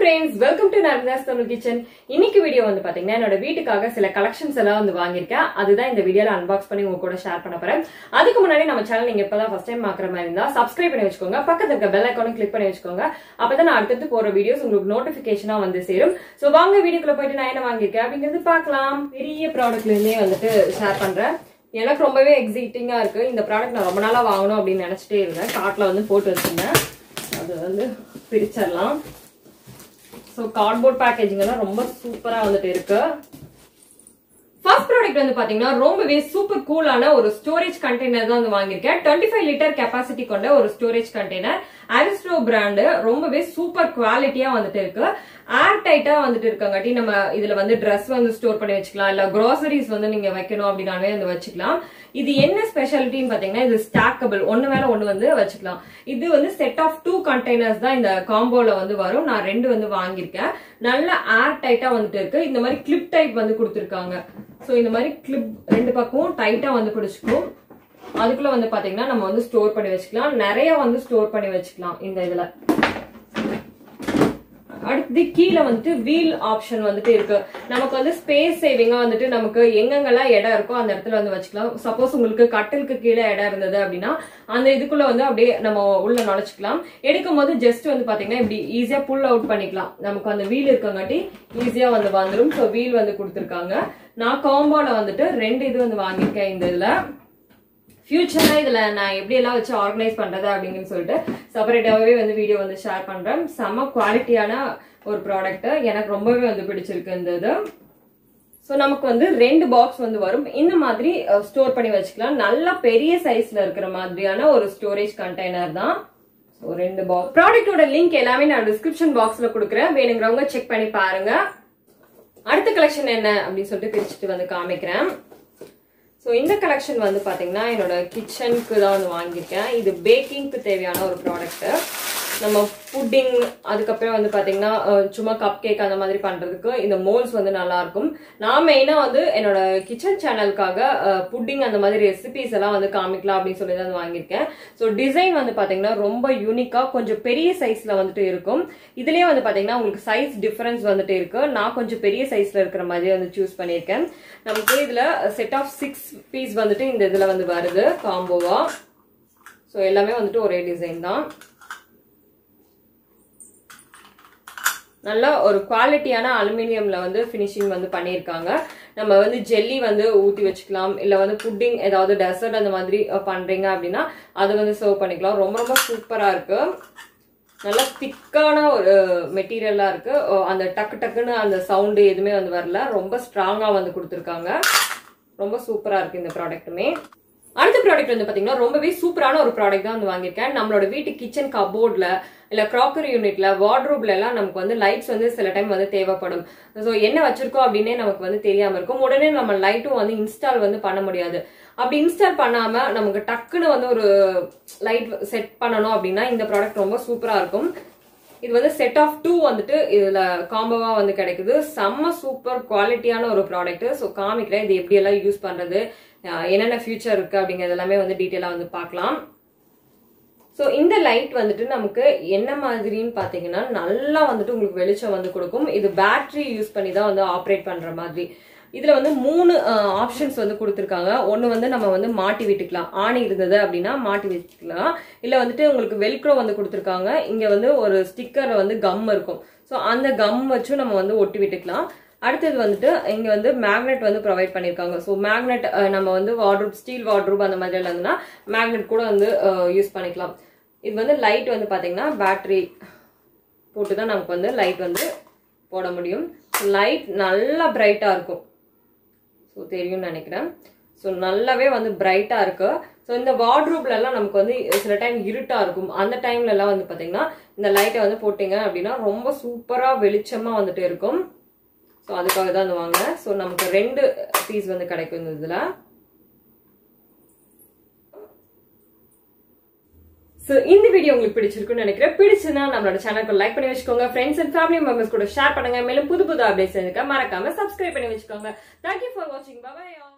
friends welcome to Narmada's Tamil kitchen இன்னைக்கு video வந்து பாத்தீங்கன்னா என்னோட வீட்டுக்காக சில கலெக்ஷன்ஸ் எல்லாம் வந்து வாங்கியிருக்கேன் அதுதான் இந்த வீடியோல அன்பாக்ஸ் பண்ணி உங்க கூட ஷேர் பண்ண போறேன் அதுக்கு முன்னாடி நம்ம சேனல் நீங்க இப்பதான் ஃபர்ஸ்ட் டைம் பாக்குற மாதிரி இருந்தா சப்ஸ்கிரைப் பண்ணி வச்சுக்கோங்க பக்கத்துல இருக்க பெல் ஐக்கானும் கிளிக் பண்ணி வச்சுக்கோங்க அப்பதான் நான் அடுத்தடுத்து போற வீடியோஸ் உங்களுக்கு நோட்டிபிகேஷனா வந்து சேரும் சோ வாங்க வீடியோக்குள்ள போயிட்டு நான் என்ன வாங்கியிருக்கேன் அப்படிங்கிறது பார்க்கலாம் பெரிய ப்ராடக்ட்ல இருந்தே வந்துட்டு ஷேர் பண்றேன் எனக்கு ரொம்பவே எக்ஸைட்டிங்கா இருக்கு இந்த ப்ராடக்ட் நான் ரொம்ப நாளா வாங்கணும் அப்படின்னு நினைச்சிட்டே இருந்தேன் கார்ட்ல வந்து போட்டு வச்சிருந்தேன் அது வந்து பிரிச்சிடலாம் ஸோ கார்ட்போர்ட் பேக்கேஜிங் எல்லாம் ரொம்ப சூப்பரா வந்துட்டு இருக்கு ஃபர்ஸ்ட் ப்ராடக்ட் வந்து பாத்தீங்கன்னா ரொம்பவே சூப்பர் கூலான ஒரு ஸ்டோரேஜ் கண்டெய்னர் தான் வந்து வாங்கியிருக்கேன் டுவெண்ட்டி ஃபைவ் லிட்டர் கெப்பாசிட்டி கொண்ட ஒரு ஸ்டோரேஜ் கண்டெய்னர் அரிஸ்டோ பிராண்டு ரொம்பவே சூப்பர் குவாலிட்டியா வந்துட்டு இருக்கு ஏர் டைட்டா வந்துட்டு இருக்கங்காட்டி நம்ம இதுல வந்து ட்ரெஸ் வந்து ஸ்டோர் பண்ணி வச்சுக்கலாம் இல்ல groceries வந்து நீங்க வைக்கணும் அப்படின்னாலே வந்து வச்சுக்கலாம் இது என்ன ஸ்பெஷாலிட்டின்னு பாத்தீங்கன்னா இது ஸ்டாக்கபிள் ஒண்ணு மேல ஒண்ணு வந்து வச்சுக்கலாம் இது வந்து செட் ஆஃப் டூ கண்டெய்னர்ஸ் தான் இந்த காம்போல வந்து வரும் நான் ரெண்டு வந்து வாங்கியிருக்கேன் நல்ல ஏர் டைட்டா வந்துட்டு இருக்கு இந்த மாதிரி கிளிப் டைப் வந்து கொடுத்துருக்காங்க சோ இந்த மாதிரி கிளிப் ரெண்டு பக்கமும் டைட்டா வந்து பிடிச்சிக்கும் அதுக்குள்ள வந்து பாத்தீங்கன்னா நம்ம வந்து ஸ்டோர் பண்ணி வச்சுக்கலாம் நிறைய வந்து ஸ்டோர் பண்ணி வச்சுக்கலாம் இந்த இதுல அடுத்து கீழே வந்துட்டு வீல் ஆப்ஷன் வந்துட்டு இருக்கு நமக்கு வந்து ஸ்பேஸ் சேவிங்கா வந்துட்டு நமக்கு எங்கெங்கெல்லாம் இடம் இருக்கோ அந்த இடத்துல வந்து வச்சுக்கலாம் சப்போஸ் உங்களுக்கு கட்டிலுக்கு கீழே இடம் இருந்தது அப்படின்னா அந்த இதுக்குள்ள வந்து அப்படியே நம்ம உள்ள நுழைச்சிக்கலாம் எடுக்கும் போது ஜஸ்ட் வந்து பாத்தீங்கன்னா இப்படி ஈஸியா புல் அவுட் பண்ணிக்கலாம் நமக்கு அந்த வீல் இருக்கங்காட்டி ஈஸியா வந்து வந்துடும் ஸோ வீல் வந்து கொடுத்துருக்காங்க நான் காம்போல வந்துட்டு ரெண்டு இது வந்து வாங்கியிருக்கேன் இந்த இதுல ஃபியூச்சர்ல இதுல நான் எப்படி எல்லாம் வச்சு ஆர்கனைஸ் பண்றது அப்படின்னு சொல்லிட்டு செப்பரேட்டாவே வந்து வீடியோ வந்து ஷேர் பண்றேன் செம்ம குவாலிட்டியான ஒரு ப்ராடக்ட் எனக்கு ரொம்பவே வந்து பிடிச்சிருக்கு இந்த இது ஸோ நமக்கு வந்து ரெண்டு பாக்ஸ் வந்து வரும் இந்த மாதிரி ஸ்டோர் பண்ணி வச்சுக்கலாம் நல்லா பெரிய சைஸ்ல இருக்கிற மாதிரியான ஒரு ஸ்டோரேஜ் கண்டெய்னர் தான் ஸோ ரெண்டு பாக்ஸ் ப்ராடக்டோட லிங்க் எல்லாமே நான் டிஸ்கிரிப்ஷன் பாக்ஸ்ல கொடுக்குறேன் வேணுங்கிறவங்க செக் பண்ணி பாருங்க அடுத்த கலெக்ஷன் என்ன அப்படின்னு சொல்லிட்டு பிரிச்சுட்டு வந்து காமிக்கிறேன் ஸோ இந்த கலெக்ஷன் வந்து பார்த்தீங்கன்னா என்னோட கிச்சனுக்கு தான் வந்து வாங்கியிருக்கேன் இது பேக்கிங்க்கு தேவையான ஒரு ப்ராடக்ட்டு நம்ம புட்டிங் அதுக்கப்புறம் வந்து பார்த்தீங்கன்னா அஹ், சும்மா கப் கேக் அந்த மாதிரி பண்ணுறதுக்கு இந்த மோல்ஸ் வந்து நல்லா இருக்கும் நான் மெயினாக வந்து என்னோட கிச்சன் சேனலுக்காக புட்டிங் அந்த மாதிரி ரெசிபிஸ் எல்லாம் வந்து காமிக்கலாம் அப்படின்னு சொல்லி தான் வந்து வாங்கியிருக்கேன் ஸோ டிசைன் வந்து பார்த்தீங்கன்னா ரொம்ப யூனிக்காக கொஞ்சம் பெரிய சைஸில் வந்துட்டு இருக்கும் இதுலேயே வந்து பார்த்தீங்கன்னா உங்களுக்கு சைஸ் டிஃபரன்ஸ் வந்துட்டு இருக்கு நான் கொஞ்சம் பெரிய சைஸில் இருக்கிற மாதிரி வந்து சூஸ் பண்ணியிருக்கேன் நமக்கு இதில் செட் ஆஃப் சிக்ஸ் பீஸ் வந்துட்டு இந்த இதில் வந்து வருது காம்போவா ஸோ எல்லாமே வந்துட்டு ஒரே டிசைன் தான் நல்ல ஒரு குவாலிட்டியான அலுமினியம்ல வந்து ஃபினிஷிங் வந்து பண்ணியிருக்காங்க நம்ம வந்து ஜெல்லி வந்து ஊற்றி வச்சுக்கலாம் இல்லை வந்து புட்டிங் ஏதாவது டெசர்ட் அந்த மாதிரி அஹ், பண்றீங்க அப்படின்னா அதை வந்து சர்வ் பண்ணிக்கலாம் ரொம்ப ரொம்ப சூப்பராக இருக்கு நல்ல திக்கான ஒரு மெட்டீரியலாக இருக்கு அஹ், அந்த டக்கு டக்குன்னு அந்த சவுண்டு எதுவுமே வந்து வரல ரொம்ப ஸ்ட்ராங்காக வந்து கொடுத்துருக்காங்க ரொம்ப சூப்பராக இருக்கு இந்த ப்ராடக்ட்டுமே அடுத்த ப்ராடக்ட் வந்து பாத்தீங்கன்னா ரொம்பவே சூப்பரான ஒரு ப்ராடக்ட் தான் வந்து வாங்கியிருக்கேன் நம்மளோட வீட்டு கிச்சன் கபோர்ட்ல இல்ல கிராக்கரி யூனிட்ல வார்ட்ரோப்ல எல்லாம் நமக்கு வந்து லைட்ஸ் வந்து சில டைம் வந்து தேவைப்படும் ஸோ என்ன வச்சிருக்கோம் அப்படின்னே நமக்கு வந்து தெரியாம இருக்கும் உடனே நம்ம லைட்டும் வந்து இன்ஸ்டால் வந்து பண்ண முடியாது அப்படி இன்ஸ்டால் பண்ணாம நமக்கு டக்குன்னு வந்து ஒரு லைட் செட் பண்ணணும் அப்படின்னா இந்த ப்ராடக்ட் ரொம்ப சூப்பரா இருக்கும் இது வந்து செட் ஆஃப் டூ வந்துட்டு இதுல காம்போவா வந்து கிடைக்குது செம்ம சூப்பர் குவாலிட்டியான ஒரு ப்ராடக்ட் ஸோ காமிக்கிறேன் இது எப்படி எல்லாம் யூஸ் பண்றது அஹ் என்னென்ன ஃபியூச்சர் இருக்கு அப்படிங்கிறது எல்லாமே வந்து டீட்டெயிலாக வந்து பார்க்கலாம் ஸோ இந்த லைட் வந்துட்டு நமக்கு என்ன மாதிரின்னு பார்த்தீங்கன்னா நல்லா வந்துட்டு உங்களுக்கு வெளிச்சம் வந்து கொடுக்கும் இது பேட்டரி யூஸ் பண்ணி தான் வந்து ஆப்ரேட் பண்ற மாதிரி இதுல வந்து மூணு ஆப்ஷன்ஸ் வந்து கொடுத்துருக்காங்க ஒன்று வந்து நம்ம வந்து மாட்டி விட்டுக்கலாம் ஆணி இருந்தது அப்படின்னா மாட்டி வச்சுக்கலாம் இல்லை வந்துட்டு உங்களுக்கு வெல்க்ரோ வந்து கொடுத்துருக்காங்க இங்க வந்து ஒரு ஸ்டிக்கர்ல வந்து கம் இருக்கும் ஸோ அந்த கம் வச்சும் நம்ம வந்து ஒட்டி விட்டுக்கலாம் அடுத்தது வந்துட்டு இங்க வந்து மேக்னெட் வந்து ப்ரொவைட் பண்ணிருக்காங்க ஸோ மேக்னெட் நம்ம வந்து வார்ட்ரூப் ஸ்டீல் வார்ட்ரூப் அந்த மாதிரி எல்லாம் இருந்ததுன்னா மேக்னெட் கூட வந்து யூஸ் பண்ணிக்கலாம் இது வந்து லைட் வந்து பாத்தீங்கன்னா பேட்டரி போட்டு தான் நமக்கு வந்து லைட் வந்து போட முடியும் லைட் நல்லா பிரைட்டா இருக்கும் ஸோ தெரியும்னு நினைக்கிறேன் ஸோ நல்லாவே வந்து பிரைட்டா இருக்கு ஸோ இந்த வார்ட்ரூப்ல எல்லாம் நமக்கு வந்து சில டைம் இருட்டா இருக்கும் அந்த டைம்ல எல்லாம் வந்து பாத்தீங்கன்னா இந்த லைட்டை வந்து போட்டீங்க அப்படின்னா ரொம்ப சூப்பரா வெளிச்சமா வந்துட்டு இருக்கும் ஸோ அதுக்காக தான் வந்து வாங்க ஸோ நமக்கு ரெண்டு பீஸ் வந்து கிடைக்கும் இந்த இதுல ஸோ இந்த வீடியோ உங்களுக்கு பிடிச்சிருக்குன்னு நினைக்கிறேன் பிடிச்சுன்னா நம்மளோட சேனலுக்கு லைக் பண்ணி வச்சுக்கோங்க ஃப்ரெண்ட்ஸ் அண்ட் ஃபேமிலி மெம்பர்ஸ் கூட ஷேர் பண்ணுங்க மேலும் புது புது அப்டேட்ஸ் இருக்க மறக்காம சப்ஸ்கிரைப் பண்ணி வச்சுக்கோங்க தேங்க்யூ ஃபார் வாட்சிங் பாய்